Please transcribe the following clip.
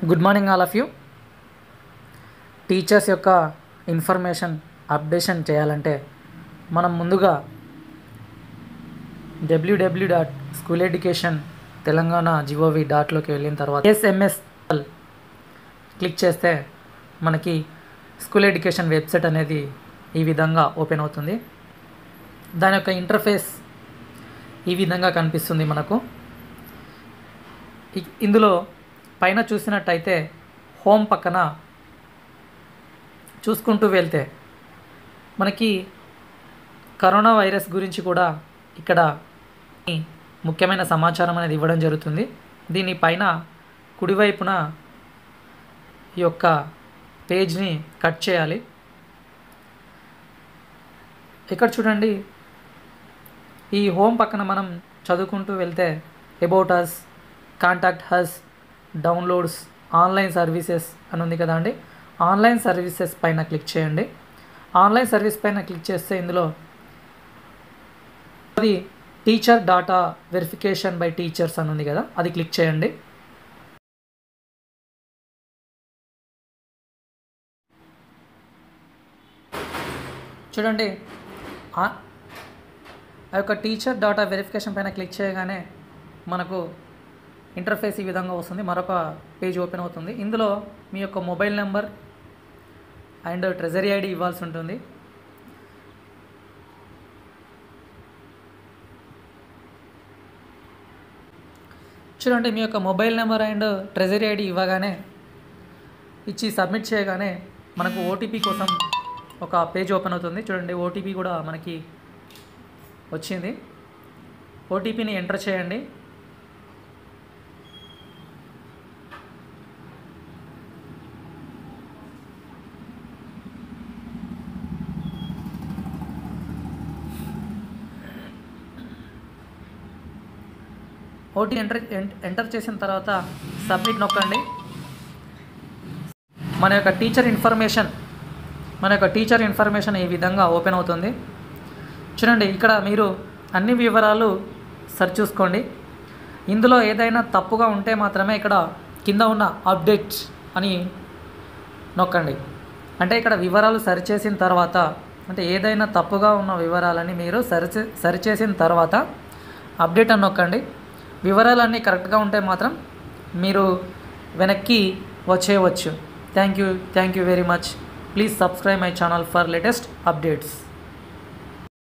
good morning all of you teachers యొక్క information updation చేయాలంటే మనం ముందుగా W W dot school education Telangana G O V డాట్లోకి వెళ్ళిన తర్వాత ఎస్ఎంఎస్ క్లిక్ చేస్తే మనకి స్కూల్ ఎడ్యుకేషన్ వెబ్సైట్ అనేది ఈ విధంగా ఓపెన్ అవుతుంది దాని యొక్క ఇంటర్ఫేస్ ఈ విధంగా కనిపిస్తుంది మనకు ఇ- ఇందులో పైన చూసినట్టయితే హోమ్ పక్కన చూసుకుంటూ వెళ్తే మనకి కరోనా వైరస్ గురించి కూడా ఇక్కడ ఈ ముఖ్యమైన సమాచారం అనేది ఇవ్వడం జరుగుతుంది దీని పైన కుడివైపున ఈ యొక్క పేజ్ని కట్ చేయాలి ఇక్కడ చూడండి ఈ హోమ్ పక్కన మనం చదువుకుంటూ వెళ్తే about us contact us downloads online services అని ఉంది కదా అండి ఆన్లైన్ సర్వీసెస్ పైన క్లిక్ చేయండి ఆన్లైన్ సర్వీస్ పైన క్లిక్ చేస్తే ఇందులో అది teacher data verification by teachers అని ఉంది కదా అది క్లిక్ చేయండి చూడండి ఆ ఆ యొక్క టీచర్ డాటా వెరిఫికేషన్ పైన క్లిక్ చేయగానే మనకు ఇంటర్ఫేస్ ఈ విధంగా వస్తుంది మరొక పేజ్ ఓపెన్ అవుతుంది ఇందులో మీ యొక్క mobile number and treasury ID ఇవ్వాల్సి ఉంటుంది చూడండి మీ యొక్క mobile number and treasury ID ఇవ్వగానే ఇచ్చి సబ్మిట్ చేయగానే మనకు ఓటీపీ కోసం ఒక పేజ్ ఓపెన్ అవుతుంది చూడండి ఓటీపీ కూడా మనకి వచ్చింది ఓటీపీని ఎంటర్ చేయండి ఓటీ ఎంటర్ ఎంటర్ చేసిన తర్వాత సబ్మిట్ నొక్కండి మన యొక్క టీచర్ ఇన్ఫర్మేషన్ మన యొక్క టీచర్ ఇన్ఫర్మేషన్ ఈ విధంగా ఓపెన్ అవుతుంది చూడండి ఇక్కడ మీరు అన్ని వివరాలు సరి చూసుకోండి ఇందులో ఏదైనా తప్పుగా ఉంటే మాత్రమే ఇక్కడ కింద ఉన్న అప్డేట్ అని నొక్కండి అంటే ఇక్కడ వివరాలు సరిచేసిన తర్వాత అంటే ఏదైనా తప్పుగా ఉన్న వివరాలని మీరు సరిచే సరిచేసిన తర్వాత అప్డేట్ అని నొక్కండి వివరాలన్నీ కరెక్ట్గా ఉంటే మాత్రం మీరు వెనక్కి వచ్చేయవచ్చు thank you thank you very much please subscribe my channel for latest updates